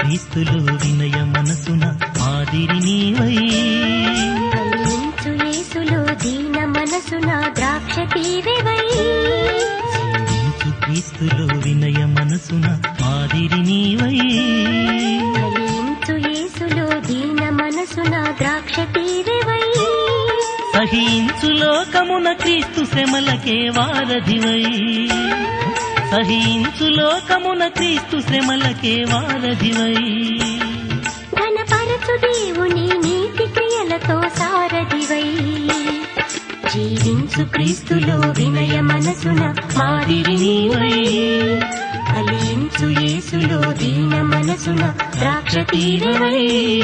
క్రీస్తులు వినయ మనసున మాదిరి నీవై ఫలించు యేసులో దీన మనసున ద్రాక్ష తీవెవై జీవించు క్రీస్తులు వినయ మనసున మాదిరి నీవై ఫలించు యేసులో దీన మనసున ద్రాక్ష తీవెవై సహించు లోకమున క్రీస్తు శ్రమలకే వారధివై సహించు లోకమున క్రీస్తు శ్రమలకే వారధివై ఘనపరచు దేవుని నీతి క్రియలతో సారథివై జీవించు క్రీస్తులో వినయ మనసున మాదిరి నీవై ఫలించు యేసులో దీన మనసున ద్రాక్ష తీరవై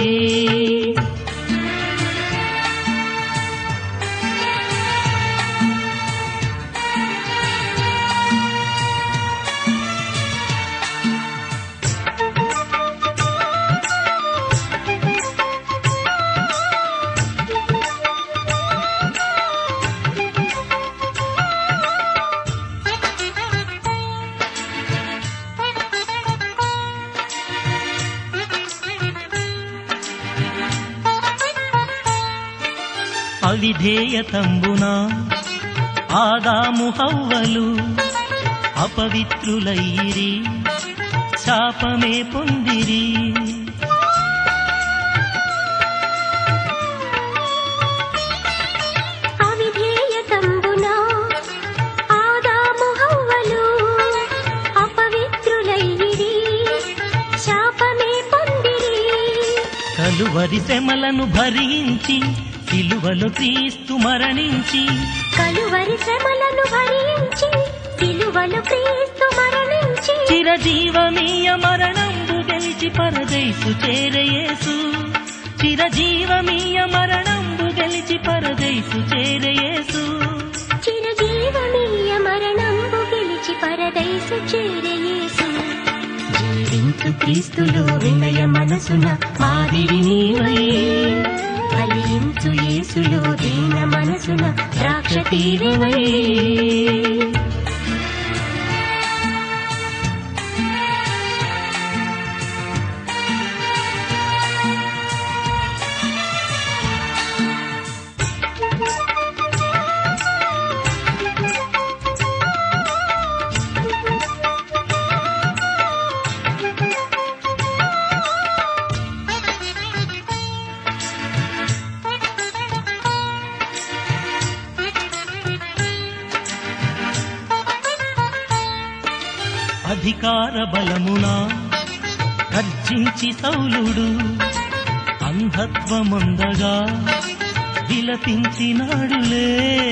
అవిధేయతంబున ఆదాము హవ్వలు అపవిత్రులైరి శాపమే పొందిరి అవిధేయతంబున ఆదాము హవ్వలు అపవిత్రులైరి శాపమే పొందిరి కలువరి శ్రమలను భరించి సిలువలో క్రీస్తు మరణించి కలువరి శ్రమలను భరించి సిలువలు క్రీస్తు మరణించి చిరజీవమీయ మరణంబు గెలిచి పరదైసు చేరయేసు చిరజీవమీయ మరణంబు గెలిచి పరదైసు చేరయేసు చిరజీవమీయ మరణంబు గెలిచి పరదైసు చేరయేసు జీవించు క్రీస్తులో వినయ మనసున మాదిరి నీవై ఫలించు యేసులో దీన మనసున ద్రాక్ష తీరువై అధికార బలమున గర్జించి సౌలుడు అంధత్వమందగా విలపించినాడులే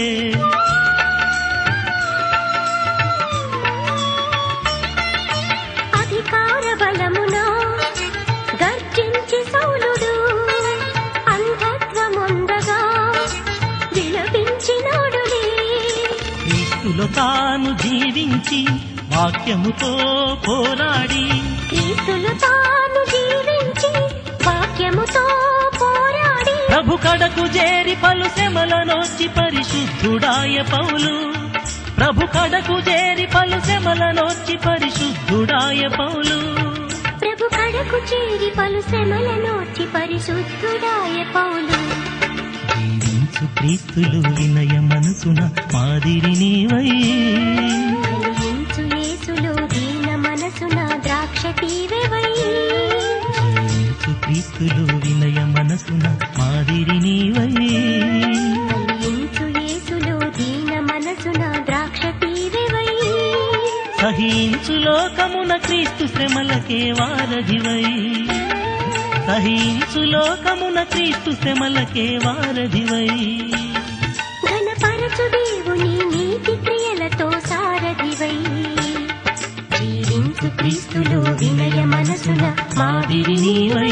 అధికార బలమున గర్జించి సౌలుడు అంధత్వముందగా విలపించినాడులే క్రీస్తులో తాను జీవించి వాక్యముతో పోరాడి క్రీస్తులు తాను జీవించి వాక్యముతో పోరాడి ప్రభు కడకు చేరి పలు శ్రమలనొచ్చి పరిశుద్ధుడాయ పౌలు ప్రభు కడకు చేరి పలు శ్రమలనొచ్చి పరిశుద్ధుడాయ పౌలు ప్రభు కడకు చేరి పలు శ్రమల నోచి పరిశుద్ధుడాయ పౌలు జీవించు క్రీస్తులు వినయ మనసున మాదిరి నీవై ఫలించు యేసులో దీన మనసున ద్రాక్ష తీవెవై జీవించు క్రీస్తులు వినయ మనసున మాదిరి నీవై ఫలించు యేసులో దీన మనసున ద్రాక్ష తీవెవై సహించు లోకమున క్రీస్తు శ్రమలకే వారధివై సహించు లోకమున క్రీస్తు శ్రమలకే వారధివై ఘనపరచు దేవుని నీతి క్రియలతో సారథివై జీవించు క్రీస్తులో వినయ మనసున మాదిరి నీవై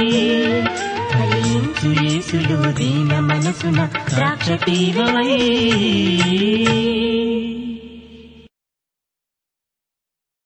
ఫలించు యేసులో దీన మనసున ద్రాక్ష తీవై ద్రాక్ష